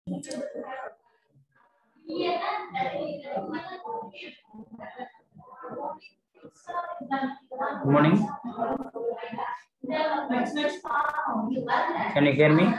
Good morning. Can you hear me?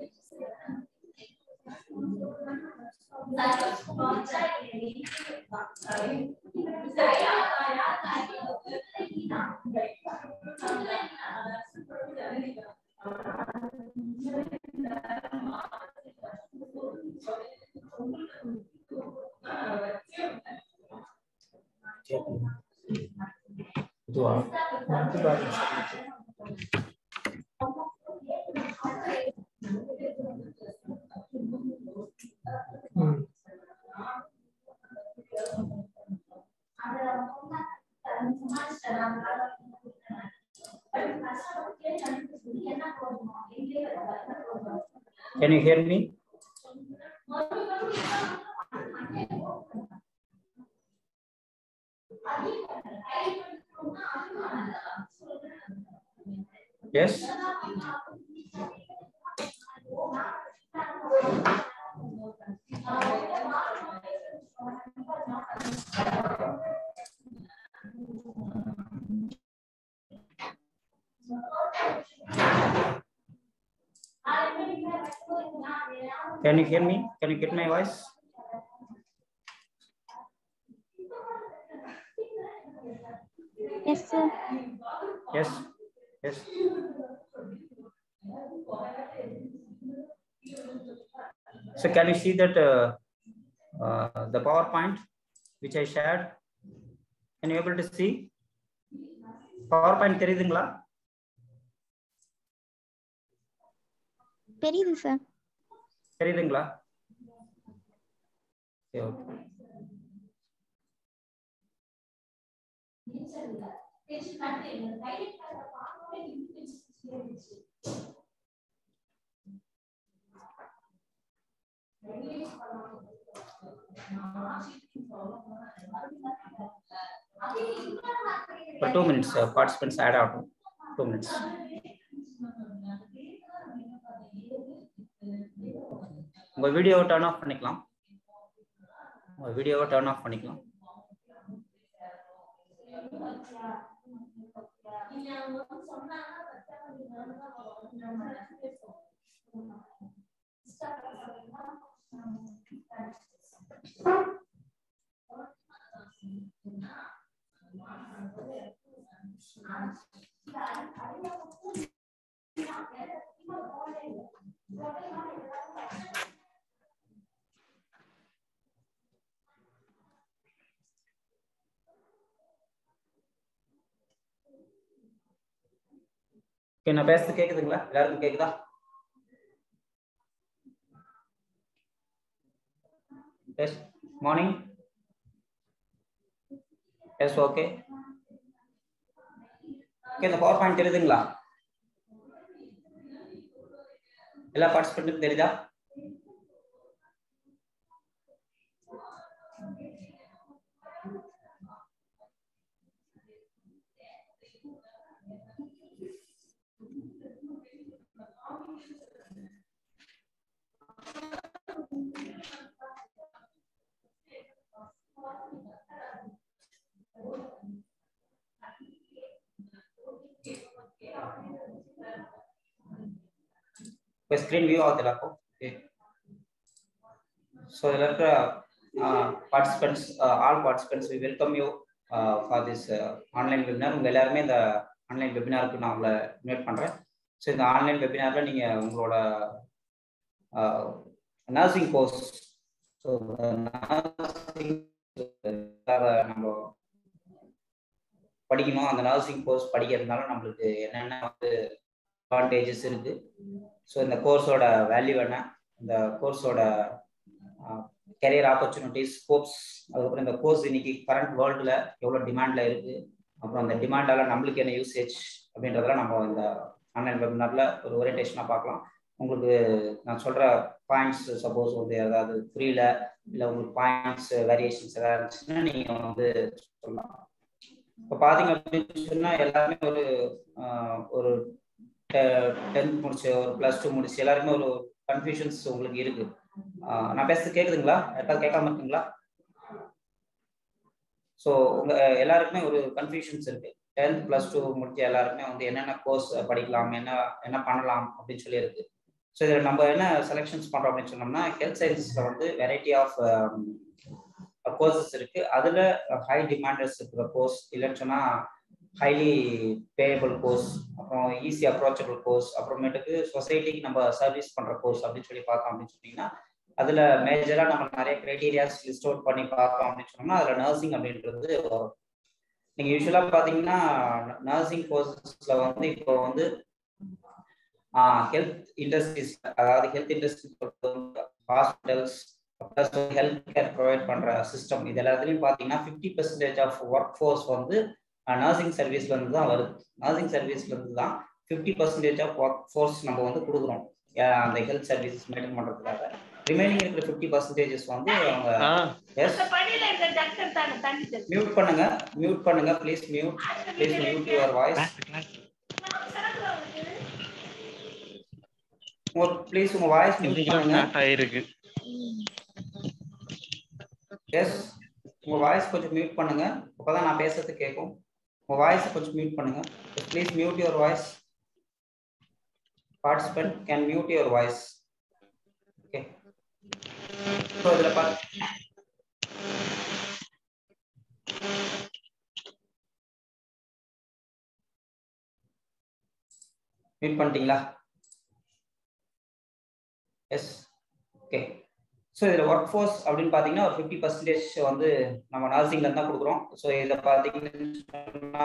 இதுவா ம். Can you hear me? Yes. Can you hear me? Can you get my voice? Yes, sir. Yes. Yes. So can you see that uh, uh, the PowerPoint which I shared? Can you able to see? PowerPoint தெரியுதுங்களா? தெரியுது sir தெரியுதுங்களா? Okay, okay. For two minutes, uh, participants add out. Two minutes. உங்க வீடியோவை turn of பண்ணிக்கலாம் உங்க வீடியோவை turn of பண்ணிக்கலாம் Okay, நான் பேசுறது கேக்குதுங்களா எல்லாருக்கும் கேக்குதா yes morning yes okay okay இந்த பவர் பாயிண்ட் தெரியுதுங்களா எல்லா பார்ட்டிசிபெண்ட்டுக்கும் தெரியுதா இப்போ ஸ்க்ரீன் வியூ ஆகுது எல்லாருக்கும் ஓகே ஸோ இதில் இருக்கிற participants all participants we welcome you for this online webinar உங்கள் எல்லாருமே இந்த ஆன்லைன் வெபினாருக்கு நான் உங்களை இன்வைட் பண்ணுறேன் ஸோ இந்த ஆன்லைன் வெபினாரில் நீங்கள் உங்களோட நர்சிங் கோர்ஸ் ஸோ நர்சிங் நம்ம படிக்கணும் அந்த நர்சிங் கோர்ஸ் படிக்கிறதுனால நம்மளுக்கு என்னென்ன வந்து அட்வான்டேஜஸ் இருக்கு ஸோ இந்த கோர்ஸோட வேல்யூ என்ன இந்த கோர்ஸோட கெரியர் ஆப்பர்ச்சுனிட்டிஸ் ஸ்கோப்ஸ் அதுக்கப்புறம் இந்த கோர்ஸ் இன்னைக்கு கரண்ட் வேர்ல்டில் எவ்வளோ டிமாண்டில் இருக்கு அப்புறம் அந்த டிமாண்டால நம்மளுக்கு என்ன யூசேஜ் அப்படின்றதெல்லாம் நம்ம இந்த ஆன்லைன் வெபினார்ல ஒரு ஓரியன்டேஷனாக பார்க்கலாம் உங்களுக்கு நான் சொல்ற பாயிண்ட்ஸ் சப்போஸ் வந்து ஏதாவது புரியல இல்லை உங்களுக்கு பாயிண்ட்ஸ் வேரியேஷன்ஸ் ஏதாவது இருந்துச்சுன்னா நீங்கள் வந்து சொல்லலாம் இப்போ பார்த்தீங்க அப்படின்னு சொன்னால் எல்லாருமே ஒரு ஒரு டென்த் முடிச்சு ஒரு ப்ளஸ் டூ முடிச்சு எல்லாருமே ஒரு கன்ஃபியூஷன்ஸ் உங்களுக்கு இருக்கு நான் பேசுறது கேக்குதுங்களா யாருக்காவது கேட்காம இருக்குங்களா ஸோ உங்க எல்லாருக்குமே ஒரு கன்ஃபியூஷன்ஸ் இருக்கு டென்த் பிளஸ் டூ முடிச்ச எல்லாருக்குமே வந்து என்னென்ன கோர்ஸ் படிக்கலாம் என்ன என்ன பண்ணலாம் அப்படின்னு சொல்லி இருக்கு ஸோ இதில் நம்ம என்ன செலெக்ஷன்ஸ் பண்றோம் அப்படின்னு சொன்னோம்னா ஹெல்த் சயின்ஸஸ்ல வந்து வெரைட்டி ஆஃப் கோர்சஸ் இருக்கு அதுல ஹை டிமாண்டர்ஸ் இருக்கிற கோர்ஸ் இல்லைன்னு சொன்னா ஹைலி பேயபிள் கோர்ஸ் அப்புறம் ஈஸி அப்ரோச்சபிள் கோர்ஸ் அப்புறமேட்டுக்கு சொசைட்டிக்கு நம்ம சர்வீஸ் பண்ற கோர்ஸ் அப்படின்னு சொல்லி பார்த்தோம் அப்படின்னு சொன்னீங்கன்னா அதுல மேஜரா நம்ம நிறைய கிரைட்டீரியாஸ் லிஸ்ட் அவுட் பண்ணி பார்த்தோம் அப்படின்னு சொன்னோம்னா அதுல நர்சிங் அப்படின்றது வரும் நீங்க யூஸ்வலா பாத்தீங்கன்னா நர்சிங் கோர்சஸ்ல வந்து இப்போ வந்து ஹெல்த் இண்டஸ்ட்ரீஸ் அதாவது health industry hospitals plus health care provide பண்ற சிஸ்டம் இது எல்லாத்துலயும் பாத்தீங்கன்னா fifty percentage of work force வந்து நர்சிங் சர்வீஸ்ல இருந்து தான் வருது நர்சிங் சர்வீஸ்ல இருந்து தான் fifty percentage of work force நம்ம வந்து கொடுக்குறோம் அந்த ஹெல்த் சர்வீஸ் மெயின்டைன் பண்றதுக்காக ரிமைனிங் இருக்கிற ஃபிஃப்டி பர்சன்டேஜஸ் வந்து அவங்க எஸ் மியூட் பண்ணுங்க மியூட் பண்ணுங்க please mute please mute your voice உங்க ப்ளீஸ் உங்க வாய்ஸ் மியூட் பண்ணுங்க ஆயிருக்கு எஸ் உங்க வாய்ஸ் கொஞ்சம் மியூட் பண்ணுங்க அப்பதான் நான் பேசுறது கேட்கும் உங்க வாய்ஸ் கொஞ்சம் மியூட் பண்ணுங்க please mute your voice participant can mute your voice okay so இதில் பார்த்து மியூட் பண்ணிட்டீங்களா எஸ் ஓகே ஸோ இதில் ஒர்க் ஃபோர்ஸ் அப்படின்னு பார்த்தீங்கன்னா ஒரு ஃபிஃப்டி பர்சன்டேஜ் வந்து நம்ம நர்சிங்ல தான் கொடுக்குறோம் ஸோ இதில் பார்த்தீங்கன்னா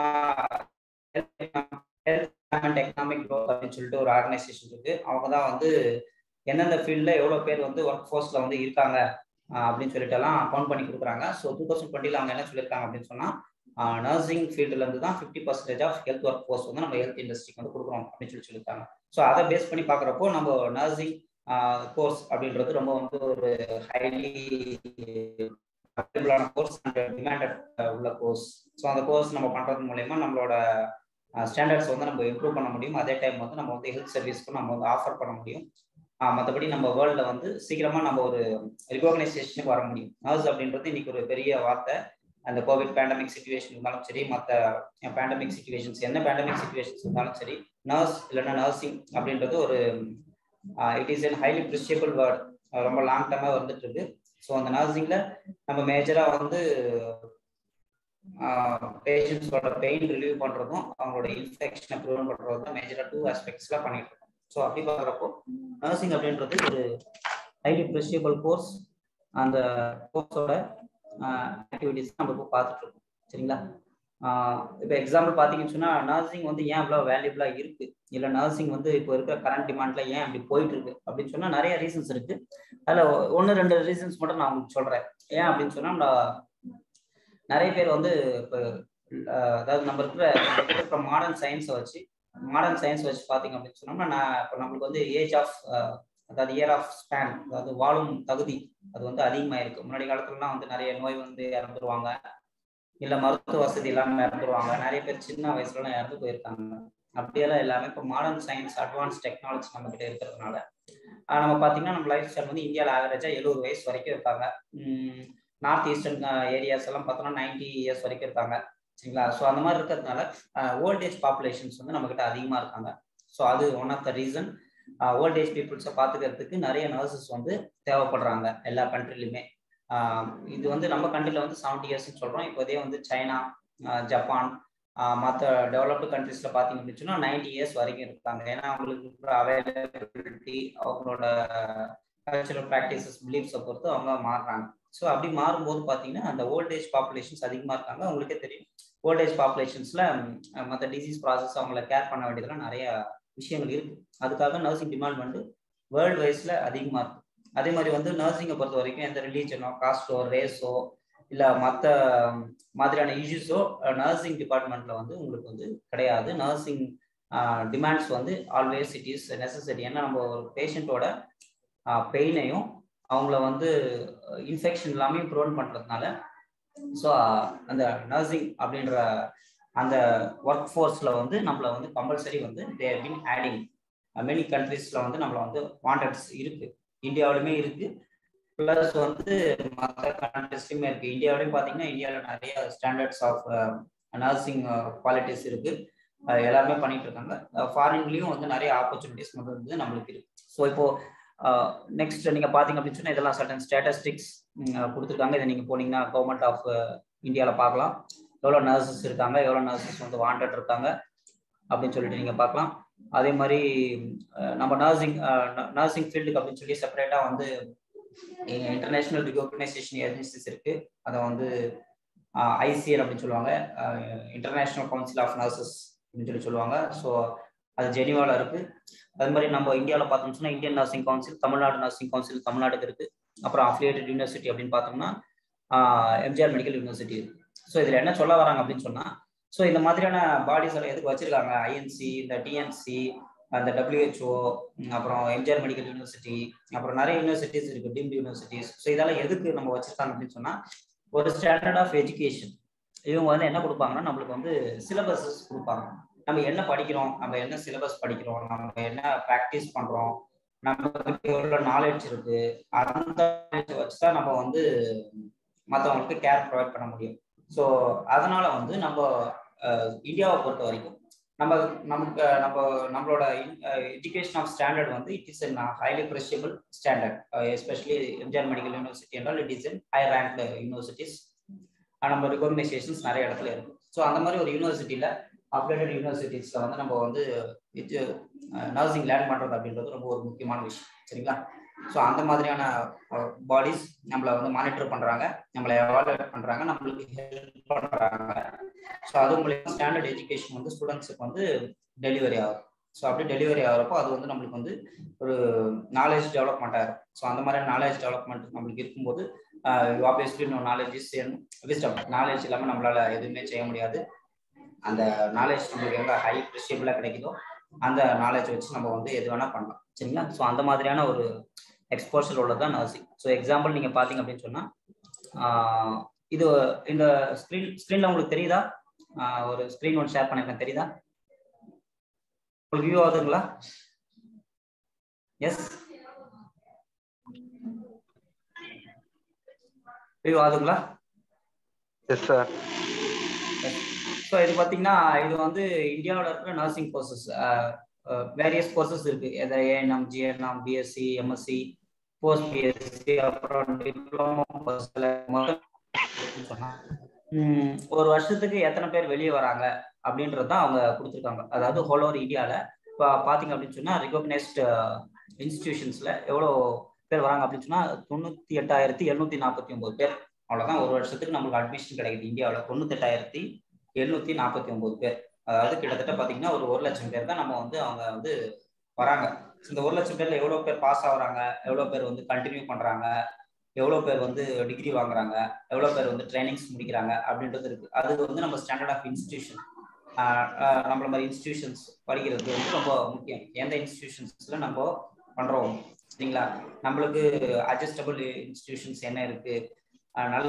எக்கனாமிக் க்ரோத் அப்படின்னு சொல்லிட்டு ஒரு ஆர்கனைசேஷன் இருக்கு அவங்க தான் வந்து எந்தெந்த ஃபீல்டில் எவ்வளோ பேர் வந்து ஒர்க் ஃபோர்ஸில் வந்து இருக்காங்க அப்படின்னு சொல்லிட்டு எல்லாம் கவுண்ட் பண்ணி கொடுக்குறாங்க ஸோ டூ தௌசண்ட் டுவெண்ட்டில அவங்க என்ன சொல்லியிருக்காங்க அப்படின்னு சொன்னால் நர்சிங் ஃபீல்டுல இருந்து தான் fifty percentage of health work force வந்து நம்ம ஹெல்த் இண்டஸ்ட்ரிக்கு வந்து கொடுக்குறோம் அப்படின்னு சொல்லி சொல்லியிருக்காங்க ஸோ அதை பேஸ் பண்ணி பார்க்குறப்போ நம்ம நர்சிங் கோர்ஸ் அப்படின்றது ரொம்ப வந்து ஒரு ஹைலி அவைலபிளான கோர்ஸ் அண்ட் டிமாண்டட் உள்ள கோர்ஸ் ஸோ அந்த கோர்ஸ் நம்ம பண்ணுறது மூலயமா நம்மளோட ஸ்டாண்டர்ட்ஸ் வந்து நம்ம இம்ப்ரூவ் பண்ண முடியும் அதே டைம் வந்து நம்ம வந்து ஹெல்த் சர்வீஸ்க்கும் நம்ம வந்து ஆஃபர் பண்ண முடியும் மற்றபடி நம்ம வேர்ல்டில் வந்து சீக்கிரமாக நம்ம ஒரு ரிகக்னைசேஷனுக்கு வர முடியும் நர்ஸ் அப்படின்றது இன்னைக்கு ஒரு பெரிய வார்த்தை அந்த கோவிட் பேண்டமிக் சுச்சுவேஷன் இருந்தாலும் சரி மற்ற பேண்டமிக் சுச்சுவேஷன்ஸ் என்ன பேண்டமிக் சுச்சுவேஷன்ஸ் இருந்தாலும் சரி நர்ஸ் இல்லைன்னா நர்சிங் அப்படின்றது ஒரு it is an highly appreciable word ரொம்ப லாங் டர்மாக வந்துட்டு இருக்கு ஸோ அந்த நர்சிங்ல நம்ம மேஜராக வந்து பேஷண்ட்ஸோட பெயின் ரிலீவ் பண்ணுறதும் அவங்களோட இன்ஃபெக்ஷனை ப்ரிவென்ட் பண்ணுறதும் தான் மேஜராக டூ ஆஸ்பெக்ட்ஸ்லாம் பண்ணிட்டு இருக்கோம் ஸோ அப்படி பார்க்குறப்போ நர்சிங் அப்படின்றது ஒரு ஹைலி ப்ரிஷியபிள் கோர்ஸ் அந்த கோர்ஸோட ஆக்டிவிட்டிஸ் நம்ம இப்போ பார்த்துட்டு இருக்கோம் சரிங்களா இப்போ எக்ஸாம்பிள் பார்த்தீங்கன்னு சொன்னால் நர்சிங் வந்து ஏன் இவ்வளோ வேல்யூபிளாக இருக்கு இல்லை நர்சிங் வந்து இப்போ இருக்கிற கரண்ட் டிமாண்ட்ல ஏன் அப்படி போயிட்டு இருக்கு அப்படின்னு சொன்னால் நிறைய ரீசன்ஸ் இருக்கு அதில் ஒன்று ரெண்டு ரீசன்ஸ் மட்டும் நான் உங்களுக்கு சொல்கிறேன் ஏன் அப்படின்னு சொன்னால் நிறைய பேர் வந்து இப்போ அதாவது நம்ம இருக்கிற இருக்கிற மாடர்ன் சயின்ஸை வச்சு மாடர்ன் சயின்ஸ் வச்சு பார்த்தீங்க அப்படின்னு சொன்னோம்னா நான் இப்போ நம்மளுக்கு வந்து ஏஜ் ஆஃப் அதாவது இயர் ஆஃப் ஸ்பேன் அதாவது வாழும் தகுதி அது வந்து அதிகமாக இருக்கு முன்னாடி காலத்துலலாம் வந்து நிறைய நோய் வந்து இறந்துருவாங்க இல்லை மருத்துவ வசதி இல்லாமல் இறந்துருவாங்க நிறைய பேர் சின்ன வயசுலலாம் இறந்து போயிருக்காங்க அப்படியெல்லாம் எல்லாமே இப்போ மாடர்ன் சயின்ஸ் அட்வான்ஸ் டெக்னாலஜி நம்ம கிட்ட இருக்கிறதுனால நம்ம பார்த்தீங்கன்னா நம்ம லைஃப் ஸ்டைல் வந்து இந்தியாவில் ஆவரேஜா எழுபது வயசு வரைக்கும் இருக்காங்க நார்த் ஈஸ்டர்ன் ஏரியாஸ் எல்லாம் பார்த்தோம்னா நைன்டி இயர்ஸ் வரைக்கும் இருக்காங்க சரிங்களா ஸோ அந்த மாதிரி இருக்கிறதுனால ஓல்டேஜ் பாப்புலேஷன்ஸ் வந்து நம்ம கிட்ட அதிகமாக இருக்காங்க ஸோ அது one of the reason old age பீப்புள்ஸை பார்த்துக்கிறதுக்கு நிறைய நர்சஸ் வந்து தேவைப்படுறாங்க எல்லா கண்ட்ரிலுமே இது வந்து நம்ம கண்ட்ரில வந்து செவன்டி இயர்ஸ்னு சொல்கிறோம் இப்போதே வந்து சைனா ஜப்பான் மற்ற டெவலப்டு கண்ட்ரீஸில் பார்த்தீங்க அப்படின்னு சொன்னால் நைன்டி இயர்ஸ் வரைக்கும் இருக்காங்க ஏன்னா அவங்களுக்கு இருக்கிற அவைலபிலிட்டி அவங்களோட கல்ச்சரல் ப்ராக்டிசஸ் பிலீஃப்ஸை பொறுத்து அவங்க மாறுறாங்க ஸோ அப்படி மாறும்போது பார்த்தீங்கன்னா அந்த ஓல்டேஜ் பாப்புலேஷன்ஸ் அதிகமாக இருக்காங்க அவங்களுக்கே தெரியும் ஓல்டேஜ் பாப்புலேஷன்ஸில் மற்ற டிசீஸ் ப்ராசஸ் அவங்கள கேர் பண்ண வேண்டியதெல்லாம் நிறைய விஷயங்கள் இருக்கு அதுக்காக நர்சிங் டிமாண்ட் வந்து வேர்ல்டு வைஸில் அதிகமாக இருக்கு அதே மாதிரி வந்து நர்சிங்கை பொறுத்த வரைக்கும் எந்த ரிலீஜனோ காஸ்டோ ரேஸோ இல்லை மற்ற மாதிரியான இஷ்யூஸோ நர்சிங் டிபார்ட்மெண்ட்ல வந்து உங்களுக்கு வந்து கிடையாது நர்சிங் டிமாண்ட்ஸ் வந்து ஆல்வேஸ் இட் இஸ் நெசசரி ஏன்னா நம்ம ஒரு பேஷண்ட்டோட பெயினையும் அவங்கள வந்து இன்ஃபெக்ஷன் எல்லாமே ப்ரிவென்ட் பண்ணுறதுனால ஸோ அந்த நர்சிங் அப்படின்ற அந்த ஒர்க் ஃபோர்ஸில் வந்து நம்மளை வந்து கம்பல்சரி வந்து தேர் பின் ஆடிங் மெனி கண்ட்ரீஸில் வந்து நம்மளை வந்து வாண்டட்ஸ் இருக்கு இந்தியாவிலுமே இருக்கு ப்ளஸ் வந்து மற்ற கண்ட்ரிஸ்லையுமே இருக்கு இந்தியாவிலையும் பார்த்தீங்கன்னா இந்தியாவில் நிறைய ஸ்டாண்டர்ட்ஸ் ஆஃப் நர்சிங் குவாலிட்டிஸ் இருக்கு எல்லாருமே பண்ணிட்டு இருக்காங்க ஃபாரின்லயும் வந்து நிறைய ஆப்பர்ச்சுனிட்டிஸ் வந்து நம்மளுக்கு இருக்கு ஸோ இப்போ நெக்ஸ்ட் நீங்க பாத்தீங்க அப்படின்னு சொன்னா இதெல்லாம் சர்டன் ஸ்டாட்டிஸ்டிக்ஸ் கொடுத்துருக்காங்க இதை நீங்க போனீங்கன்னா கவர்மெண்ட் ஆஃப் இந்தியாவில் பார்க்கலாம் எவ்வளோ நர்சஸ் இருக்காங்க எவ்வளோ நர்சஸ் வந்து வாண்டட் இருக்காங்க அப்படின்னு சொல்லிட்டு நீங்க பார்க்கலாம் அதே மாதிரி நம்ம நர்சிங் நர்சிங் ஃபீல்டுக்கு அப்படின்னு சொல்லி செப்பரேட்டா வந்து இன்டர்நேஷனல் ரிகக்னைசேஷன் ஏஜென்சிஸ் இருக்கு அதை வந்து ஐசிஎல் அப்படின்னு சொல்லுவாங்க இன்டர்நேஷனல் கவுன்சில் ஆஃப் நர்சஸ் அப்படின்னு சொல்லி சொல்லுவாங்க ஸோ அது ஜெனிவால இருக்கு அது மாதிரி நம்ம இந்தியாவில் பார்த்தோம்னு சொன்னா Indian nursing council Tamil Nadu nursing council தமிழ்நாடுக்கு இருக்கு அப்புறம் அஃபிலியேட்டட் யூனிவர்சிட்டி அப்படின்னு பார்த்தோம்னா எம்ஜிஆர் மெடிக்கல் யூனிவர்சிட்டி இருக்கு ஸோ இதில் என்ன சொல்ல வராங்க அப்படின்னு சொன்னா ஸோ இந்த மாதிரியான பாடிஸ் எல்லாம் எதுக்கு வச்சிருக்காங்க ஐஎன்சி இந்த டிஎன்சி அந்த டபிள்யூஹெச்ஓ அப்புறம் எம்ஜிஆர் மெடிக்கல் யூனிவர்சிட்டி அப்புறம் நிறைய யூனிவர்சிட்டிஸ் இருக்கு டீம்டு யூனிவர்சிட்டிஸ் ஸோ இதெல்லாம் எதுக்கு நம்ம வச்சிருக்காங்க அப்படின்னு சொன்னா ஒரு ஸ்டாண்டர்ட் ஆஃப் எஜுகேஷன் இவங்க வந்து என்ன கொடுப்பாங்கன்னா நம்மளுக்கு வந்து சிலபஸஸ் கொடுப்பாங்க நம்ம என்ன படிக்கிறோம் நம்ம என்ன சிலபஸ் படிக்கிறோம் நம்ம என்ன ப்ராக்டிஸ் பண்றோம் நமக்கு எவ்வளோ நாலேஜ் இருக்கு அந்த வச்சு தான் நம்ம வந்து மற்றவங்களுக்கு கேர் ப்ரொவைட் பண்ண முடியும் ஸோ அதனால வந்து நம்ம இந்தியாவை பொறுத்த வரைக்கும் நம்ம நமக்கு நம்ம நம்மளோட எஜுகேஷன் ஆஃப் ஸ்டாண்டர்ட் வந்து it is an highly appreciable standard especially MGR medical university என்றால் it is an high rank universities நம்ம ரெகக்னைசேஷன்ஸ் நிறைய இடத்துல இருக்கு ஸோ அந்த மாதிரி ஒரு யூனிவர்சிட்டியில அப்டேட்டட் யூனிவர்சிட்டிஸ்ல வந்து நம்ம வந்து இது நர்சிங் லேர்ன் பண்றது அப்படின்றது ரொம்ப ஒரு முக்கியமான விஷயம் சரிங்களா ஸோ அந்த மாதிரியான பாடிஸ் நம்மளை வந்து மானிட்டர் பண்றாங்க நம்மளை எவாலுவேட் பண்றாங்க நம்மளுக்கு ஹெல்ப் பண்றாங்க ஸோ அது மூலியமா ஸ்டாண்டர்ட் எஜுகேஷன் வந்து ஸ்டூடெண்ட்ஸுக்கு வந்து டெலிவரி ஆகும் ஸோ அப்படி டெலிவரி ஆகிறப்போ அது வந்து நம்மளுக்கு வந்து ஒரு நாலேஜ் டெவலப்மெண்ட் ஆகும் ஸோ அந்த மாதிரி நாலேஜ் டெவலப்மெண்ட் நம்மளுக்கு இருக்கும்போது obviously no knowledge is wisdom knowledge இல்லாமல் நம்மளால எதுவுமே செய்ய முடியாது அந்த நாலேஜ் நம்மளுக்கு எங்க ஹை ப்ரெஷியபிளாக கிடைக்குதோ அந்த நாலேஜ் வச்சு நம்ம வந்து எது வேணா பண்ணலாம் சரிங்களா ஸோ அந்த மாதிரியான ஒரு எக்ஸ்போஷர் உள்ளது தான் நர்சிங் ஸோ எக்ஸாம்பிள் நீங்க பாத்தீங்க அப்படின்னு சொன்னா இது இந்த ஸ்க்ரீன் ஸ்க்ரீன்ல உங்களுக்கு தெரியுதா ஒரு ஸ்க்ரீன் ஒன்று ஷேர் பண்ணிருக்கேன் தெரியுதா உங்களுக்கு வியூ ஆகுதுங்களா எஸ் வியூ ஆகுதுங்களா எஸ் சார் ஸோ இது பார்த்தீங்கன்னா இது வந்து இந்தியாவில் இருக்கிற நர்சிங் கோர்சஸ் வேரியஸ் கோர்சஸ் இருக்கு எதை ANM GNM BSc MSc post BSc அப்புறம் டிப்ளமோ ஒரு வருஷத்துக்கு எத்தனை பேர் வெளியே வராங்க அப்படின்றது தான் அவங்க கொடுத்துருக்காங்க அதாவது ஹோல் ஓவர் இந்தியாவில் இப்போ பார்த்தீங்க அப்படின்னு சொன்னால் ரிகக்னைஸ்ட் இன்ஸ்டிடியூஷன்ஸில் எவ்வளோ பேர் வராங்க அப்படின்னு சொன்னால் தொண்ணூற்றி எட்டாயிரத்தி எழுநூற்றி நாற்பத்தி ஒம்பது பேர் அவ்வளோதான் ஒரு வருஷத்துக்கு நம்மளுக்கு அட்மிஷன் கிடைக்குது இந்தியாவில் தொண்ணூத்தெட்டாயிரத்தி எழுநூத்தி நாற்பத்தி ஒன்பது பேர் அதாவது கிட்டத்தட்ட பாத்தீங்கன்னா ஒரு ஒரு லட்சம் பேர் தான் நம்ம வந்து அவங்க வந்து வராங்க இந்த ஒரு லட்சம் பேர்ல எவ்வளவு பேர் பாஸ் ஆகுறாங்க எவ்வளவு பேர் வந்து கண்டினியூ பண்றாங்க எவ்வளவு பேர் வந்து டிகிரி வாங்குறாங்க எவ்வளவு பேர் வந்து ட்ரைனிங்ஸ் முடிக்கிறாங்க அப்படின்றது இருக்கு அது வந்து நம்ம ஸ்டாண்டர்ட் ஆஃப் இன்ஸ்டிடியூஷன் நம்மள மாதிரி இன்ஸ்டிடியூஷன்ஸ் படிக்கிறது வந்து ரொம்ப முக்கியம் எந்த இன்ஸ்டிடியூஷன்ஸ்ல நம்ம பண்றோம் சரிங்களா நம்மளுக்கு அட்ஜஸ்டபிள் இன்ஸ்டிடியூஷன்ஸ் என்ன இருக்கு நல்ல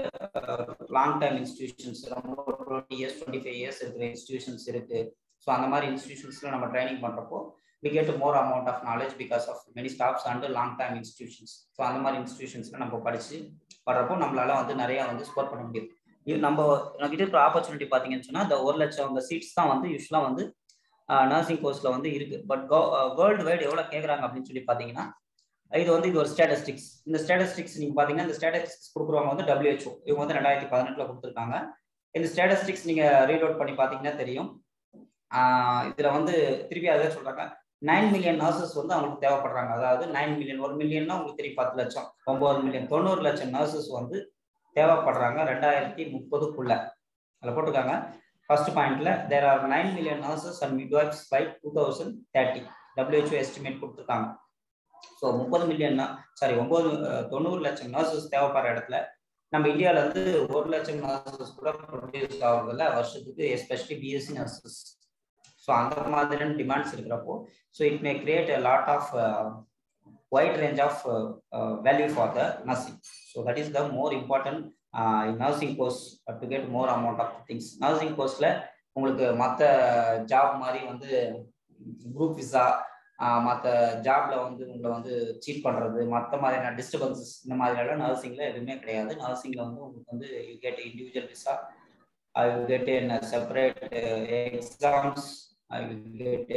லாங் டைம் இன்ஸ்டிடியூஷன்ஸ் ரொம்ப twenty years twenty five years இருக்கிற இன்ஸ்டிடியூஷன்ஸ் இருக்கு ஸோ அந்த மாதிரி இன்ஸ்டிடியூஷன்ஸ்ல நம்ம ட்ரைனிங் பண்றப்போ we get more amount of knowledge because of many staffs and long time institutions so அந்த மாதிரி இன்ஸ்டிடியூஷன்ஸ்ல நம்ம படிச்சு வர்றப்போ நம்மளால வந்து நிறைய வந்து ஸ்கோர் பண்ண முடியுது நம்ம கிட்ட இருக்கிற ஆப்பர்ச்சுனிட்டி பார்த்தீங்கன்னு சொன்னா இந்த ஒரு லட்சம் அந்த சீட்ஸ் தான் வந்து யூஸ்வலா வந்து நர்சிங் கோர்ஸ்ல வந்து இருக்கு பட் வேர்ல்டு வைடு எவ்வளவு கேட்குறாங்க அப்படின்னு சொல்லி பார்த்தீங்கன்னா இது வந்து இது ஒரு ஸ்டாட்டிஸ்டிக்ஸ் இந்த ஸ்டாட்டிஸ்டிக்ஸ் நீங்க பாத்தீங்கன்னா இந்த ஸ்டாட்டிஸ்டிக்ஸ் கொடுக்குறவங்க வந்து டபிள்யூஹெச்ஓ இவங்க வந்து ரெண்டாயிரத்தி பதினெட்டுல கொடுத்துருக்காங்க இந்த ஸ்டாட்டிஸ்டிக்ஸ் நீங்க ரீட் அவுட் பண்ணி பாத்தீங்கன்னா தெரியும் இதுல வந்து திருப்பி அதை சொல்றாங்க நைன் மில்லியன் நர்சஸ் வந்து அவங்களுக்கு தேவைப்படுறாங்க அதாவது நைன் மில்லியன் ஒரு மில்லியன்னா உங்களுக்கு தெரியும் பத்து லட்சம் ஒன்பது மில்லியன் தொண்ணூறு லட்சம் நர்சஸ் வந்து தேவைப்படுறாங்க ரெண்டாயிரத்தி முப்பதுக்குள்ள அதில் போட்டிருக்காங்க ஃபர்ஸ்ட் பாயிண்ட்ல there are nine million nurses and midwives by two thousand thirty WHO estimate கொடுத்துருக்காங்க ஸோ முப்பது மில்லியன் சாரி ஒன்பது தொண்ணூறு லட்சம் நர்சஸ் தேவைப்படுற இடத்துல நம்ம இந்தியாவில் வந்து ஒரு லட்சம் நர்சஸ் கூட ப்ரொடியூஸ் ஆகுறதுல வருஷத்துக்கு எஸ்பெஷலி பிஎஸ்சி நர்சஸ் ஸோ அந்த மாதிரியான டிமாண்ட்ஸ் இருக்கிறப்போ so it may create a lot of wide range of value for the nursing so that is the more important nursing course to get more amount of things nursing கோர்ஸில் உங்களுக்கு மற்ற job மாதிரி வந்து group visa மற்ற ஜாப்ல வந்து உங்களை வந்து சீட் பண்றது மற்ற மாதிரியான டிஸ்டர்பன்சஸ் இந்த மாதிரியெல்லாம் நர்சிங்ல எதுவுமே கிடையாது நர்சிங்ல வந்து உங்களுக்கு வந்து you get individual visa I will get in separate exams I will get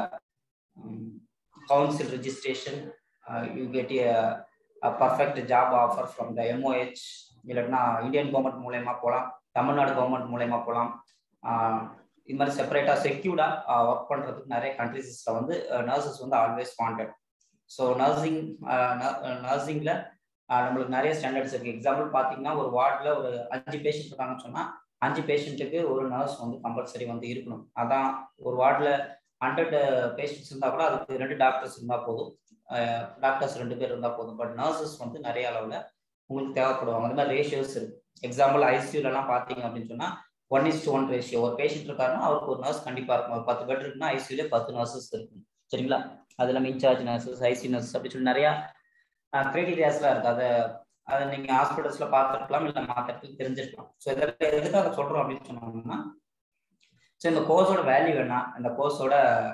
council registration you get perfect job offer from the MOH இல்லைன்னா இந்தியன் கவர்மெண்ட் மூலயமா போகலாம் தமிழ்நாடு கவர்மெண்ட் மூலயமா போகலாம் இது மாதிரி செப்பரேட்டாக செக்யூர்டாக ஒர்க் பண்ணுறதுக்கு நிறைய கண்ட்ரிஸில் வந்து நர்சஸ் வந்து ஆல்வேஸ் வாண்டட் ஸோ நர்சிங் நர்சிங்கில் நம்மளுக்கு நிறைய ஸ்டாண்டர்ட்ஸ் இருக்குது எக்ஸாம்பிள் பார்த்தீங்கன்னா ஒரு வார்டில் ஒரு அஞ்சு பேஷண்ட் இருக்காங்கன்னு சொன்னால் அஞ்சு பேஷண்ட்டுக்கு ஒரு நர்ஸ் வந்து கம்பல்சரி வந்து இருக்கணும் அதான் ஒரு வார்டில் ஹண்ட்ரட் பேஷண்ட்ஸ் இருந்தால் கூட அதுக்கு ரெண்டு டாக்டர்ஸ் இருந்தால் போதும் டாக்டர்ஸ் ரெண்டு பேர் இருந்தால் போதும் பட் நர்சஸ் வந்து நிறைய அளவில் உங்களுக்கு தேவைப்படுவாங்க அந்த மாதிரி ரேஷியோஸ் இருக்கு எக்ஸாம்பிள் ஐசியூலலாம் பார்த்தீங்க அப்படின்னு சொன்னால் one is to one ratio ஒரு பேஷண்ட் இருக்காருன்னா அவருக்கு ஒரு நர்ஸ் கண்டிப்பாக இருக்கும் ஒரு பத்து பெட் இருக்குன்னா ஐசியூல பத்து நர்சஸ் இருக்கும் சரிங்களா அது இல்லாமல் இன்சார்ஜ் நர்சஸ் ஐசி நர்சஸ் அப்படி சொல்லி நிறையா கிரைட்டீரியாஸ்லாம் இருக்கு அதை அதை நீங்கள் ஹாஸ்பிட்டல்ஸ்ல பார்த்துருக்கலாம் இல்லை மார்க்கெட்டில் தெரிஞ்சிருக்கலாம் ஸோ இதில் எதுக்காக சொல்கிறோம் அப்படின்னு சொன்னோம்னா ஸோ இந்த கோர்ஸோட வேல்யூ என்ன இந்த கோர்ஸோட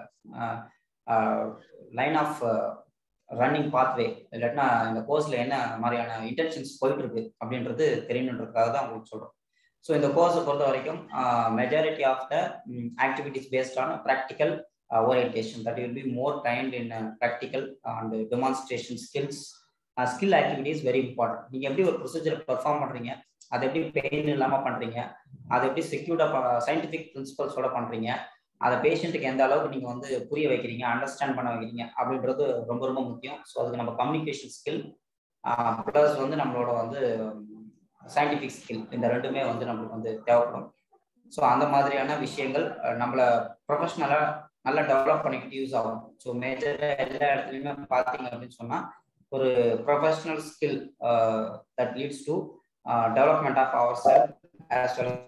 லைன் ஆஃப் ரன்னிங் பாத்வே இல்லாட்டினா இந்த கோர்ஸ்ல என்ன மாதிரியான இன்டென்ஷன்ஸ் போயிட்டு இருக்கு அப்படின்றது தெரியணுன்றதுக்காக தான் உங்களுக்கு சொல்றோம் ஸோ இந்த கோர்ஸை பொறுத்த வரைக்கும் majority of the activities based on practical orientation that will be more kind in practical and demonstration skills skill activities very important நீங்கள் எப்படி ஒரு ப்ரொசீஜரை பெர்ஃபார்ம் பண்ணுறீங்க அதை எப்படி பெயின் இல்லாமல் பண்ணுறீங்க அதை எப்படி செக்யூர்டாக சயின்டிஃபிக் பிரின்சிபல்ஸோட பண்ணுறீங்க அதை பேஷண்ட்டுக்கு எந்த அளவுக்கு நீங்கள் வந்து புரிய வைக்கிறீங்க அண்டர்ஸ்டாண்ட் பண்ண வைக்கிறீங்க அப்படின்றது ரொம்ப ரொம்ப முக்கியம் ஸோ அதுக்கு நம்ம கம்யூனிகேஷன் ஸ்கில் ப்ளஸ் வந்து நம்மளோட வந்து சயின்டிஃபிக் ஸ்கில் இந்த ரெண்டுமே வந்து நம்மளுக்கு வந்து தேவைப்படும் ஸோ அந்த மாதிரியான விஷயங்கள் நம்மளை ப்ரொஃபஷ்னலாக நல்லா டெவலப் பண்ணிக்கிட்டு யூஸ் ஆகும் ஸோ மேஜராக எல்லா இடத்துலையுமே பார்த்தீங்க அப்படின்னு சொன்னால் ஒரு professional skill that leads to development of our self as well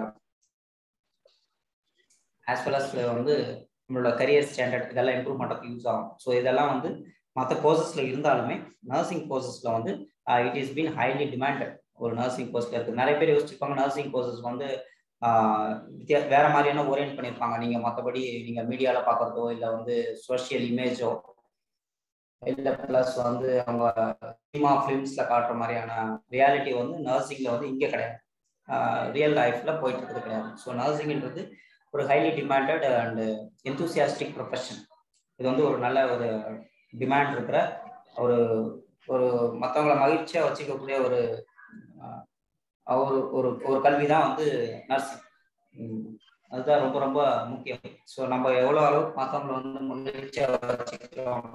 as well as வந்து நம்மளோட கரியர் ஸ்டாண்டர்ட் இதெல்லாம் இம்ப்ரூவ் பண்ணுறதுக்கு யூஸ் ஆகும் ஸோ இதெல்லாம் வந்து மற்ற கோர்சஸில் இருந்தாலுமே நர்சிங் கோர்சஸில் வந்து it is been highly demanded ஒரு நர்சிங் கோர்ஸில் இருக்குது நிறைய பேர் யோசிச்சிருப்பாங்க நர்சிங் கோர்சஸ் வந்து வித்தியா வேற மாதிரியான ஓரியன்ட் பண்ணியிருப்பாங்க நீங்கள் மற்றபடி நீங்கள் மீடியாவில் பார்க்குறதோ இல்லை வந்து சோஷியல் இமேஜோ இல்லை ப்ளஸ் வந்து அவங்க சினிமா ஃபிலிம்ஸில் காட்டுற மாதிரியான ரியாலிட்டி வந்து நர்சிங்கில் வந்து இங்கே கிடையாது ரியல் லைஃப்பில் போயிட்டு இருக்கிறது கிடையாது ஸோ நர்சிங்ன்றது ஒரு highly demanded and enthusiastic profession இது வந்து ஒரு நல்ல ஒரு டிமாண்ட் இருக்கிற ஒரு ஒரு மற்றவங்களை மகிழ்ச்சியாக வச்சுக்கக்கூடிய ஒரு ஒரு ஒரு ஒரு கல்வி தான் வந்து நர்சிங் அதுதான் ரொம்ப ரொம்ப முக்கியம் ஸோ நம்ம எவ்வளோ அளவுக்கு மற்றவங்களை வந்து மகிழ்ச்சியாக வச்சுக்கிறோம்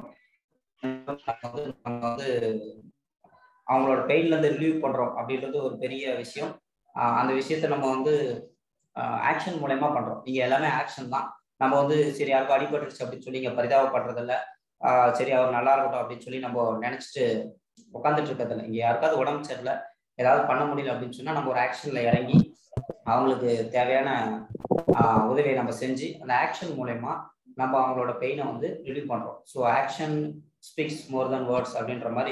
நம்ம வந்து அவங்களோட பெயின்ல இருந்து ரிலீவ் பண்றோம் அப்படின்றது ஒரு பெரிய விஷயம் அந்த விஷயத்த நம்ம வந்து ஆக்ஷன் மூலயமா பண்றோம் நீங்க எல்லாமே ஆக்ஷன் தான் நம்ம வந்து சரி யாருக்கும் அடிபட்டுருச்சு அப்படின்னு சொல்லி இங்க பரிதாபப்படுறது இல்லை சரி அவர் நல்லா இருக்கட்டும் அப்படின்னு சொல்லி நம்ம நினைச்சிட்டு உட்காந்துட்டு இருக்கிறது இல்லை இங்க யாருக்காவது உடம்பு சரியில்லை ஏதாவது பண்ண முடியல அப்படின்னு சொன்னா நம்ம ஒரு ஆக்ஷன்ல இறங்கி அவங்களுக்கு தேவையான உதவியை நம்ம செஞ்சு அந்த ஆக்ஷன் மூலயமா நம்ம அவங்களோட பெயினை வந்து ரிலீவ் பண்றோம் so action speaks more than words அப்படின்ற மாதிரி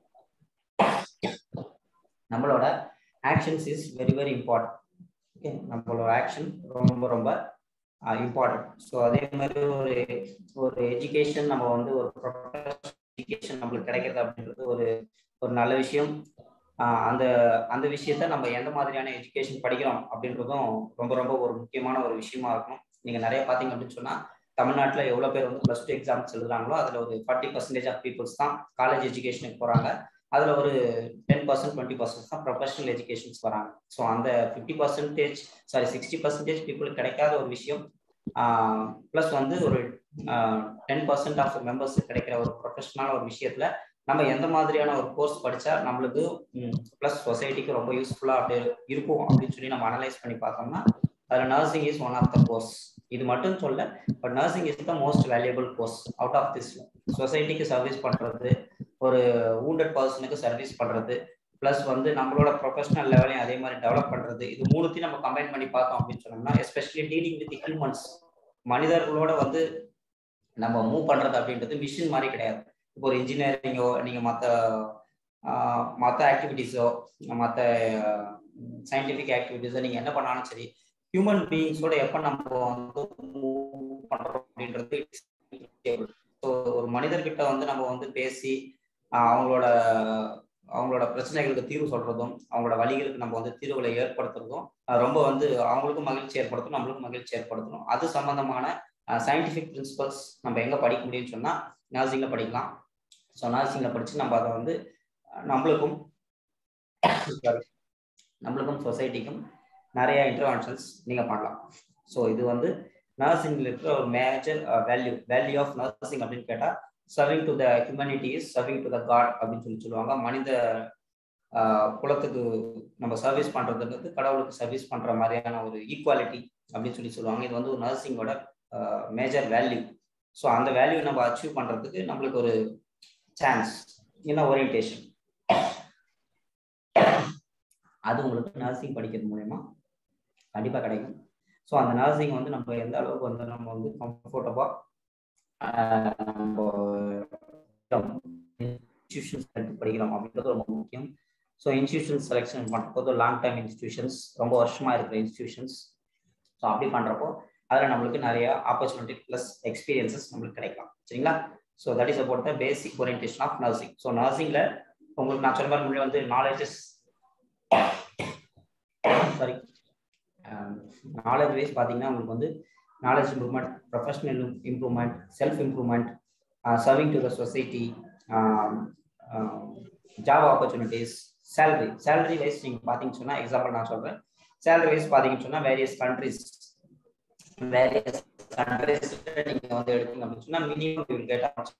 நம்மளோட actions is very very important okay நம்மளோட ஆக்ஷன் ரொம்ப ரொம்ப இம்பார்ட்டன்ட் ஸோ அதே மாதிரி ஒரு ஒரு எஜுகேஷன் நம்ம வந்து ஒரு எஜுகேஷன் நம்மளுக்கு கிடைக்கிறது அப்படின்றது ஒரு ஒரு நல்ல விஷயம் அந்த அந்த விஷயத்த நம்ம எந்த மாதிரியான எஜுகேஷன் படிக்கிறோம் அப்படின்றதும் ரொம்ப ரொம்ப ஒரு முக்கியமான ஒரு விஷயமா இருக்கும் நீங்க நிறைய பார்த்தீங்க அப்படின்னு சொன்னா தமிழ்நாட்டில் எவ்வளோ பேர் வந்து ப்ளஸ் டூ எக்ஸாம்ஸ் எழுதுறாங்களோ அதில் ஒரு ஃபார்ட்டி பர்சன்டேஜ் ஆஃப் பீப்புள்ஸ் தான் காலேஜ் எஜுகேஷனுக்கு போகிறாங்க அதில் ஒரு டென் பர்சன்ட் டுவெண்ட்டி பர்சன்ட் தான் ப்ரொஃபஷனல் எஜுகேஷன்ஸ் வராங்க ஸோ அந்த fifty percentage sorry sixty percentage பீப்புளுக்கு கிடைக்காத ஒரு விஷயம் ப்ளஸ் வந்து ஒரு டென் பர்சன்ட் ஆஃப் மெம்பர்ஸ் கிடைக்கிற ஒரு ப்ரொஃபஷனலான ஒரு விஷயத்துல நம்ம எந்த மாதிரியான ஒரு கோர்ஸ் படிச்சா நம்மளுக்கு ப்ளஸ் சொசைட்டிக்கு ரொம்ப யூஸ்ஃபுல்லாக அப்படி இருக்கும் அப்படின்னு சொல்லி நம்ம அனலைஸ் பண்ணி பார்த்தோம்னா அதில் nursing is one of the course இது மட்டும் சொல்ல but nursing is the most valuable course out of this சொசைட்டிக்கு சர்வீஸ் பண்ணுறது ஒரு ஊண்டட் பர்சனுக்கு சர்வீஸ் பண்ணுறது ப்ளஸ் வந்து நம்மளோட ப்ரொஃபஷனல் லெவலையும் அதே மாதிரி டெவலப் பண்ணுறது இது மூணுத்தையும் நம்ம கம்பைன் பண்ணி பார்த்தோம் அப்படின்னு சொன்னோம்னா எஸ்பெஷலி டீலிங் வித் ஹியூமன்ஸ் மனிதர்களோட வந்து நம்ம மூவ் பண்ணுறது அப்படின்றது மிஷின் மாதிரி கிடையாது இப்போ ஒரு இன்ஜினியரிங்கோ நீங்கள் மற்ற மற்ற ஆக்டிவிட்டீஸோ மற்ற சயின்டிஃபிக் ஆக்டிவிட்டீஸோ நீங்கள் என்ன பண்ணாலும் சரி ஹியூமன் பீயிங்ஸோட எப்போ நம்ம வந்து மூவ் பண்ணுறோம் அப்படின்றது ஸோ ஒரு மனிதர்கிட்ட வந்து நம்ம வந்து பேசி ஆஹ் அவங்களோட அவங்களோட பிரச்சனைகளுக்கு தீர்வு சொல்றதும் அவங்களோட வழிகளுக்கு நம்ம வந்து தீர்வுகளை ஏற்படுத்துறதும் ஆஹ் ரொம்ப வந்து அவங்களுக்கும் மகிழ்ச்சி ஏற்படுத்தணும் நம்மளுக்கும் மகிழ்ச்சி ஏற்படுத்தணும் அது சம்பந்தமான சயின்டிஃபிக் பிரின்சிபல்ஸ் நம்ம எங்க படிக்க முடியும்னு சொன்னா நர்சிங்ல படிக்கலாம் ஸோ நர்சிங்ல படிச்சு நம்ம அதை வந்து நம்மளுக்கும் sorry, நம்மளுக்கும் சொசைட்டிக்கும் நிறைய இன்டர்வென்ஷன்ஸ் நீங்க பண்ணலாம் ஸோ இது வந்து நர்சிங்ல இருக்கிற ஒரு major value value of nursing அப்படின்னு கேட்டா serving to the humanities serving to the god அப்படின்னு சொல்லி சொல்லுவாங்க மனித ஆஹ், குலத்துக்கு நம்ம சர்வீஸ் பண்றதுன்றது கடவுளுக்கு சர்வீஸ் பண்ற மாதிரியான ஒரு ஈக்குவாலிட்டி அப்படின்னு சொல்லி சொல்லுவாங்க இது வந்து ஒரு நர்சிங்கோட மேஜர் வேல்யூ ஸோ அந்த வேல்யூ நம்ம அச்சீவ் பண்றதுக்கு நம்மளுக்கு ஒரு சான்ஸ் என்ன ஓரியன்டேஷன் அது உங்களுக்கு நர்சிங் படிக்கிறது மூலயமா கண்டிப்பாக கிடைக்கும் ஸோ அந்த நர்சிங் வந்து நம்ம எந்த அளவுக்கு வந்து நம்ம வந்து கம்ஃபர்டபுளாக நம்ம இன்ஸ்டியூஷன்ஸ் எடுத்து படிக்கிறோம் அப்படின்றது ரொம்ப முக்கியம் ஸோ இன்ஸ்டியூஷன் செலெக்ஷன் பண்ணுறப்போ லாங் டைம் இன்ஸ்டியூஷன்ஸ் ரொம்ப வருஷமா இருக்கிற இன்ஸ்டியூஷன்ஸ் ஸோ அப்படி பண்ணுறப்போ அதில் நம்மளுக்கு நிறைய ஆப்பர்ச்சுனிட்டி ப்ளஸ் எக்ஸ்பீரியன்சஸ் நம்மளுக்கு கிடைக்கலாம் சரிங்களா so that is about the basic orientation of nursing so நர்சிங்கில் உங்களுக்கு நான் சொன்ன மாதிரி முன்னாடி வந்து நாலேஜஸ் சாரி நாலேஜ் வைஸ் பார்த்தீங்கன்னா உங்களுக்கு வந்து knowledge improvement professional improvement self improvement serving to the society job opportunities salary salary wise நீங்கள் பார்த்தீங்கன்னு சொன்னால் எக்ஸாம்பிள் நான் சொல்கிறேன் சேலரி வைஸ் பார்த்தீங்கன்னு சொன்னால் வேரியஸ் கண்ட்ரிஸ் வேரியஸ் கண்ட்ரிஸ் நீங்கள் வந்து எடுத்தீங்க அப்படின்னு சொன்னால் minimum you will get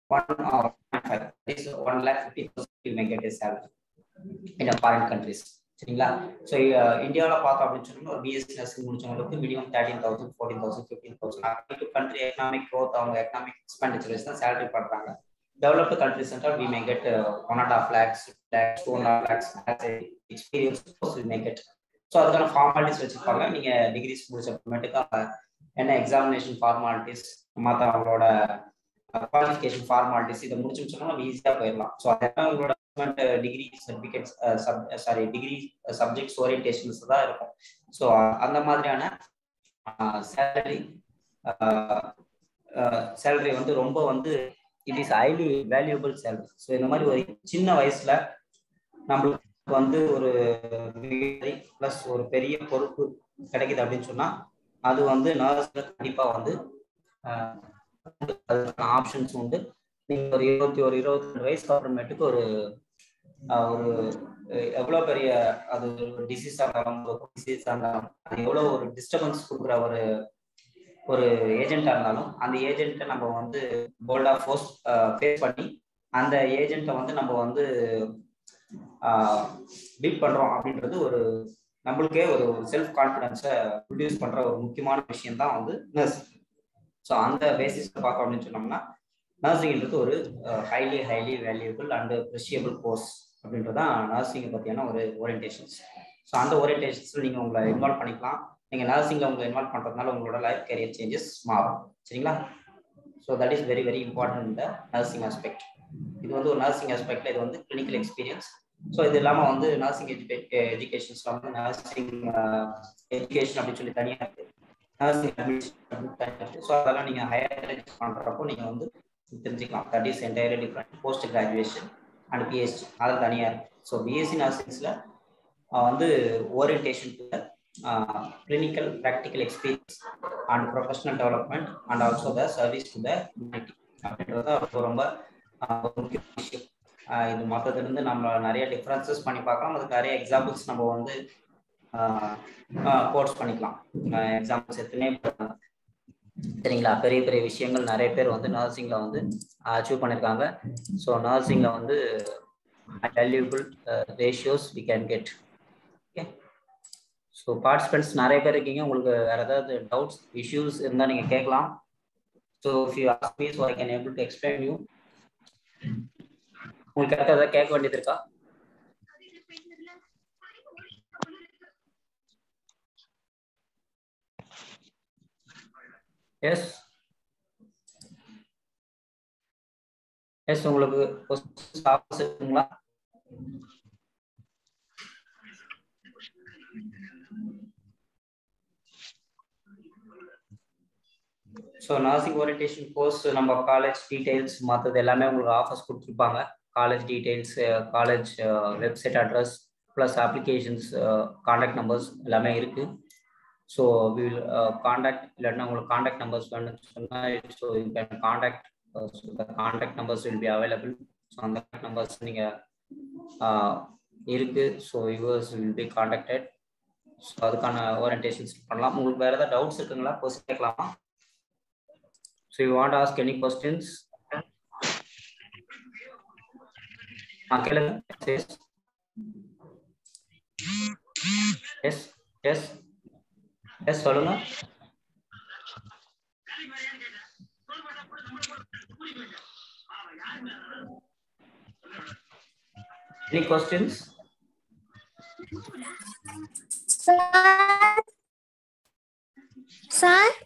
one one lakh fifty thousand you may get a salary in foreign countries சரிங்களா ஸோ இந்தியாவில் பார்த்தோம் அப்படின்னு சொன்னா ஒரு பிஎஸ்சி நர்சிங் முடிச்சவங்களுக்கு minimum thirteen thousand fourteen thousand fifteen thousand country economic growth அவங்க எக்கனாமிக் எக்ஸ்பெண்டிச்சர்ஸ் தான் salary பண்றாங்க டெவலப்டு கண்ட்ரிஸ் என்றால் we may get one and half lakhs lakhs two and half lakhs experience we may get so அதுக்கான formalities வச்சிருப்பாங்க நீங்க decrease முடிச்ச அப்புறமேட்டுக்கு என்ன எக்ஸாமினேஷன் ஃபார்மாலிட்டிஸ் மற்ற அவங்களோட குவாலிஃபிகேஷன் ஃபார்மாலிட்டிஸ் இதை முடிச்சுன்னு சொன்னா நம்ம ஈஸியாக போயிடலாம் ஸோ அதெல்லாம் உங்களோட degree certificates sorry degree subjects orientations தான் இருக்கும் ஸோ அந்த மாதிரியான சேலரி சேலரி வந்து ரொம்ப வந்து it is highly valuable salary so இந்த மாதிரி ஒரு சின்ன வயசுல நம்மளுக்கு வந்து ஒரு ப்ளஸ் ஒரு பெரிய பொறுப்பு கிடைக்குது அப்படின்னு சொன்னா அது வந்து நர்ஸ்ல கண்டிப்பா வந்து அதுக்கான ஆப்ஷன்ஸ் உண்டு நீங்க ஒரு இருபத்தி ஒரு இருபத்தி ரெண்டு வயசுக்கு அப்புறமேட்டுக்கு ஒரு ஒரு எவ்வளோ பெரிய அது டிசீஸாக இருந்தாலும் ஒரு டிசீஸாக இருந்தாலும் அது எவ்வளோ ஒரு டிஸ்டர்பன்ஸ் கொடுக்குற ஒரு ஒரு ஏஜென்ட்டாக இருந்தாலும் அந்த ஏஜென்ட்டை நம்ம வந்து போல்டாக ஃபோர்ஸ் ஃபேஸ் பண்ணி அந்த ஏஜென்ட்டை வந்து நம்ம வந்து பீட் பண்ணுறோம் அப்படின்றது ஒரு நம்மளுக்கே ஒரு செல்ஃப் கான்ஃபிடன்ஸை ப்ரொடியூஸ் பண்ணுற ஒரு முக்கியமான விஷயம் தான் வந்து நர்ஸ் ஸோ அந்த பேசிஸில் பார்த்தோம் அப்படின்னு சொன்னோம்னா நர்சிங்ன்றது ஒரு highly highly valuable and appreciable course அப்படின்றது தான் நர்சிங்கை பற்றியான ஒரு ஓரியன்டேஷன்ஸ் ஸோ அந்த ஓரியன்டேஷன்ஸில் நீங்கள் உங்களை இன்வால்வ் பண்ணிக்கலாம் நீங்கள் நர்சிங்கில் உங்களை இன்வால்வ் பண்ணுறதுனால உங்களோட லைஃப் கேரியர் சேஞ்சஸ் மாறும் சரிங்களா so that is very very important இந்த நர்சிங் ஆஸ்பெக்ட் இது வந்து ஒரு நர்சிங் ஆஸ்பெக்ட்ல இது வந்து கிளினிக்கல் எக்ஸ்பீரியன்ஸ் ஸோ இது இல்லாமல் வந்து நர்சிங் எஜுகே எஜுகேஷன்ஸ்ல வந்து நர்சிங் எஜுகேஷன் அப்படின்னு சொல்லி தனியாக இருக்கு நர்சிங் அட்மினிஸ்ட்ரேஷன் தனியாக இருக்கு ஸோ அதெல்லாம் நீங்கள் ஹையர் பண்ணுறப்போ நீங்கள் வந்து தெரிஞ்சுக்கலாம் that is entirely different post graduation and PhD அதில் தனியாக இருக்கு ஸோ பிஎஸ்சி நர்சிங்ஸில் வந்து orientation to clinical practical experience and professional development and also the service to the humanity அப்படின்றது ரொம்ப முக்கிய விஷயம் இது மற்றதுலேருந்து நம்ம நிறைய டிஃப்ரென்சஸ் பண்ணி பார்க்கலாம் அதுக்கு நிறைய எக்ஸாம்பிள்ஸ் நம்ம வந்து கோர்ஸ் பண்ணிக்கலாம் எக்ஸாம்பிள்ஸ் எத்தனை சரிங்களா பெரிய பெரிய விஷயங்கள் நிறைய பேர் வந்து நர்சிங்ல வந்து அச்சீவ் பண்ணியிருக்காங்க ஸோ நர்சிங்ல வந்து valuable ratios we can get okay so participants நிறைய பேர் இருக்கீங்க உங்களுக்கு வேற ஏதாவது டவுட்ஸ் இஷ்யூஸ் இருந்தால் நீங்கள் கேட்கலாம் so if you ask me so I can able to explain you உங்களுக்கு கரெக்டாக ஏதாவது கேட்க வேண்டியது இருக்கா எஸ் எஸ் உங்களுக்கு இருக்குங்களா ஸோ நர்சிங் ஓரியன்டேஷன் கோர்ஸ் நம்ம காலேஜ் டீடைல்ஸ் மற்றது எல்லாமே உங்களுக்கு ஆஃபர்ஸ் கொடுத்துருப்பாங்க college details college website address plus applications contact numbers எல்லாமே இருக்குது ஸோ வில் காண்டாக்ட் இல்லைன்னா உங்களுக்கு காண்டாக்ட் நம்பர்ஸ் வேணும்னு சொன்னால் so you can contact contact numbers will be available so அந்த நம்பர்ஸ் நீங்கள் இருக்குது so yours will be contacted so அதுக்கான ஓரியன்டேஷன்ஸ் பண்ணலாம் உங்களுக்கு வேறு ஏதாவது டவுட்ஸ் இருக்குங்களா கொஸ்டின் கேட்கலாமா so you want ask any questions ah கேளுங்க எஸ் எஸ் எஸ் எஸ் சொல்லுங்க எனி கொஸ்டின்ஸ் சார் சார்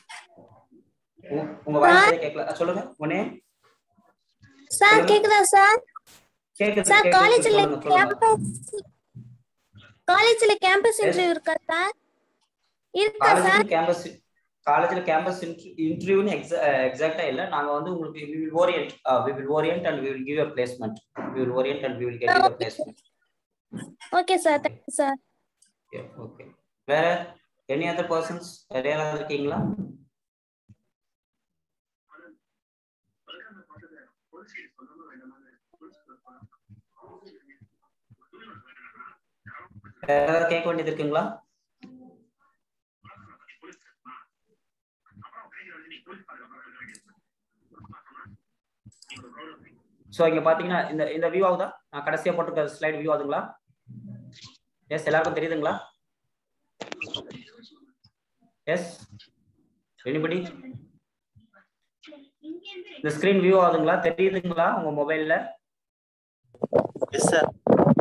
உங்க வாய்ஸ் கேட்கல அஹ் சொல்லுங்க உடனே சார் கேக்குதா சார் கேக்குது சார் கேக்குது. காலேஜ்ல சொல்லுங்க, சொல்லுங்க. கேம்பஸ் காலேஜ்ல கேம்பஸ் இன்டர்வியூ இருக்கா சார் இருக்கா சார் காலேஜ்ல கேம்பஸ் காலேஜ்ல கேம்பஸ் இன்டர்வியூன்னு எக்ஸாக்ட்டா இல்ல நாங்க வந்து உங்களுக்கு we will orient uh, we will orient and we will give you a placement we will orient and we will get you a placement okay sir thank you sir yeah, okay வேற any other persons வேற யாராவது இருக்கீங்களா வேற ஏதாவது கேட்க வேண்டியது இருக்குங்களா so இங்க பாத்தீங்கன்னா இந்த இந்த வியூ ஆகுதா நான் கடைசியா போட்டிருக்க ஸ்லைடு வியூ ஆகுதுங்களா எஸ் எல்லாருக்கும் தெரியுதுங்களா எஸ் எனிபடி இந்த ஸ்கிரீன் வியூ ஆகுதுங்களா தெரியுதுங்களா உங்க மொபைல்ல yes sir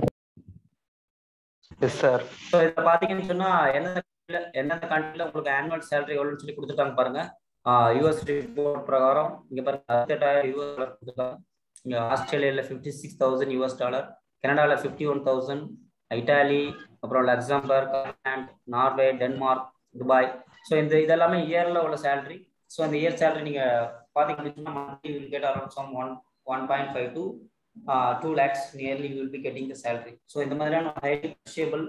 yes sir so இதை பாத்தீங்கன்னு சொன்னா எந்தெந்த countryல- எந்தெந்த கண்ட்ரில உங்களுக்கு ஆனுவல் சேலரி எவ்வளோன்னு சொல்லி கொடுத்துருக்காங்க பாருங்க யூஎஸ் ரிப்போர்ட் பிரகாரம் இங்க பாருங்க அறுபத்தெட்டாயிரம் யூஎஸ் டாலர் கொடுத்துருக்காங்க இங்க ஆஸ்திரேலியால fifty six thousand US dollar கனடால ஃபிஃப்டி ஒன் தௌசண்ட் இட்டாலி அப்புறம் Luxembourg Ireland Norway Denmark Dubai so இந்த இதெல்லாமே இயர்ல உள்ள சேலரி ஸோ அந்த இயர் சேலரி நீங்க பாத்தீங்கன்னா monthly will get around some one one point five two two lakhs nearly will be getting the salary so இந்த மாதிரியான highly appreciable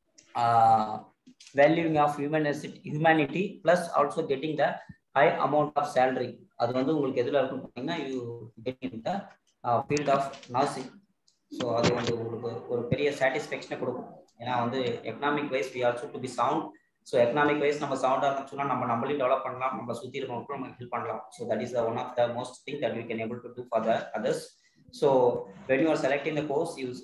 valuing of humanity humanity plus also getting the high amount of salary அது வந்து உங்களுக்கு எதில் இருக்குன்னு பார்த்தீங்கன்னா you getting the field of nursing so அது வந்து உங்களுக்கு ஒரு பெரிய சாட்டிஸ்ஃபேக்ஷனை கொடுக்கும் ஏன்னா வந்து economic wise we also to be sound so economic wise நம்ம சவுண்டாக இருந்துச்சுன்னா நம்ம நம்மளையும் டெவலப் பண்ணலாம் நம்ம சுற்றி இருக்கவங்களுக்கும் நம்ம ஹெல்ப் பண்ணலாம் so that is the one of the most thing that we can able to do for the others so when you are selecting the course you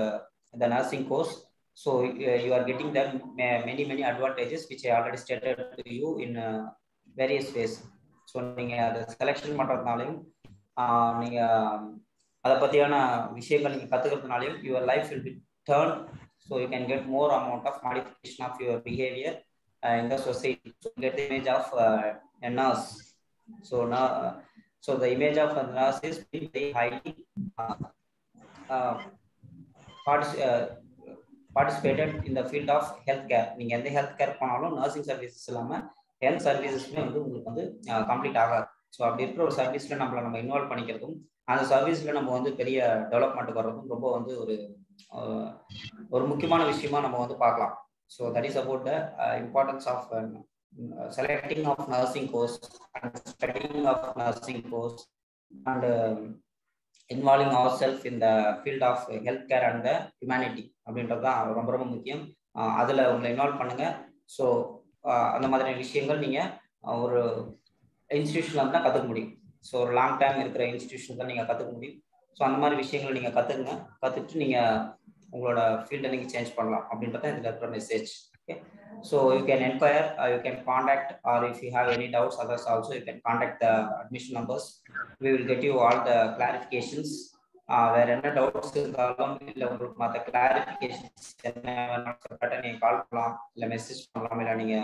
the nursing course so uh, you are getting them ma- many many advantages which i already stated to you in uh, various ways so நீங்க அதை selection பண்றதுனாலையும் ஆஹ் நீங்க அதை பத்தியான விஷயங்கள் நீங்க கத்துக்கிறதுனாலையும் your life will be turn so you can get more amount of modification of your behaviour in the society so get the image of uh, a nurse so now so the image of a nurse is very highly uh, uh, partic- uh, participated in the field of health care நீங்க எந்த health care போனாலும் nursing services இல்லாம health சர்வீசஸ்மே வந்து உங்களுக்கு வந்து complete ஆகாது so அப்படி இருக்கிற ஒரு சர்வீஸ்ல நம்மளை நம்ம இன்வால்வ் பண்ணிக்கிறதும் அந்த சர்வீஸ்ல நம்ம வந்து பெரிய டெவலப்மெண்ட் வர்றதும் ரொம்ப வந்து ஒரு ஆஹ், ஒரு முக்கியமான விஷயமா நம்ம வந்து பார்க்கலாம் so that is about the importance of selecting of nursing course and studying of nursing course and involving our self இந்த field of health care and the humanity அப்படின்றது தான் ரொம்ப ரொம்ப முக்கியம் ஆஹ் அதுல உங்களை இன்வால்வ் பண்ணுங்க ஸோ அந்த மாதிரியான விஷயங்கள் நீங்க ஆஹ் ஒரு இன்ஸ்டிடியூஷன்ல தான் கத்துக்க முடியும் ஸோ ஒரு லாங் டைம் இருக்கிற இன்ஸ்டிடியூஷன் தான் நீங்க கத்துக்க முடியும் ஸோ அந்த மாதிரி விஷயங்களை நீங்க கத்துக்குங்க கத்துட்டு நீங்க உங்களோட ஃபீல்டை நீங்க சேஞ்ச் பண்ணலாம் அப்படின்றத இதுல இருக்கிற message okay so you can enquire you can contact or if you have any doubts others also you can contact the admission numbers we will get you all the clarifications ah வேற என்ன doubts இருந்தாலும் இல்ல உங்களுக்கு மற்ற clarifications என்ன வேணாலும் செப்பரேட்டா நீங்க கால் பண்ணலாம் இல்ல மெசேஜ் பண்ணலாம் இல்ல நீங்க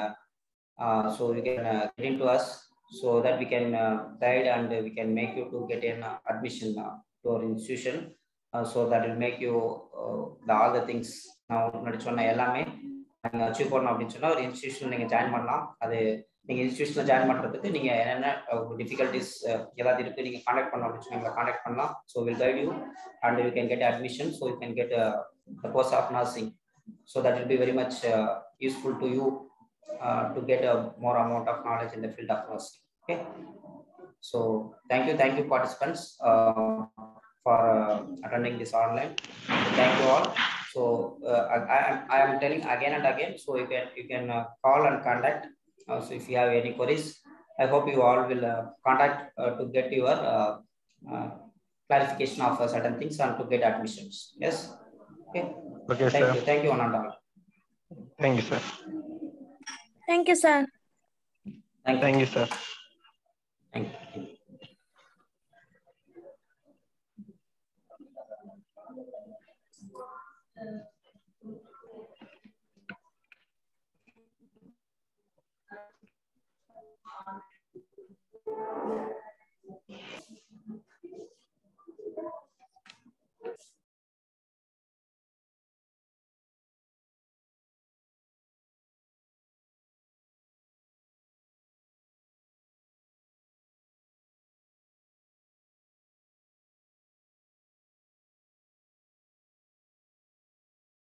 so you can get in to us so that we can guide and we can make you to get an admission to our institution so that will make you the all the things நான் முன்னாடி சொன்ன எல்லாமே நீங்கள் achieve பண்ணணும் அப்படின்னு சொன்னா ஒரு institution நீங்க ஜாயின் பண்ணலாம் அது நீங்க இன்ஸ்டியூஷன்ல ஜாயின் பண்றதுக்கு நீங்க என்னென்ன டிஃபிகல்டிஸ் ஏதாவது இருக்கு நீங்க கான்டாக்ட் பண்ண அப்படின்னு சொன்னீங்க கான்டாக்ட் பண்ணலாம் so will guide you and you can get admission so you can get the course of nursing so that will be very much useful to you to get a more amount of knowledge in the field of nursing okay so thank you thank you participants for uh, attending this online. So thank you all. So uh, I, I, am, I am telling again and again. So you can you can uh, call and contact. Uh, so if you have any queries, I hope you all will uh, contact uh, to get your uh, uh, clarification of uh, certain things and to get admissions. Yes. Okay. Okay, Thank sir. you. Thank you, one and all. Thank you, sir. Thank you sir Thank you. Thank you, sir. Thank you. Thank you.